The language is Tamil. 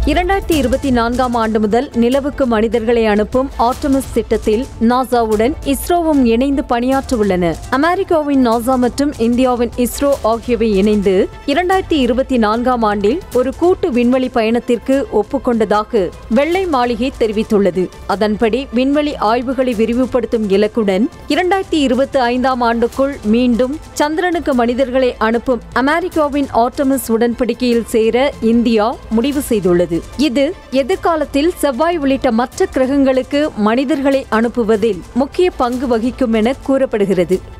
இரண்டாயிரத்தி இருபத்தி நான்காம் ஆண்டு முதல் நிலவுக்கு மனிதர்களை அனுப்பும் ஆர்டமிஸ் திட்டத்தில் நாசாவுடன் இஸ்ரோவும் இணைந்து பணியாற்ற உள்ளன அமெரிக்காவின் நாசா மற்றும் இந்தியாவின் இஸ்ரோ ஆகியவை இணைந்து இரண்டாயிரத்தி இருபத்தி நான்காம் ஆண்டில் ஒரு கூட்டு விண்வெளி பயணத்திற்கு ஒப்புக்கொண்டதாக வெள்ளை மாளிகை தெரிவித்துள்ளது அதன்படி விண்வெளி ஆய்வுகளை விரிவுபடுத்தும் இலக்குடன் இரண்டாயிரத்தி இருபத்தி ஐந்தாம் ஆண்டுக்குள் மீண்டும் சந்திரனுக்கு மனிதர்களை அனுப்பும் அமெரிக்காவின் ஆர்டமிஸ் உடன்படிக்கையில் சேர இந்தியா முடிவு செய்துள்ளது இது எதிர்காலத்தில் செவ்வாய் உள்ளிட்ட மற்ற கிரகங்களுக்கு மனிதர்களை அனுப்புவதில் முக்கிய பங்கு வகிக்கும் என கூறப்படுகிறது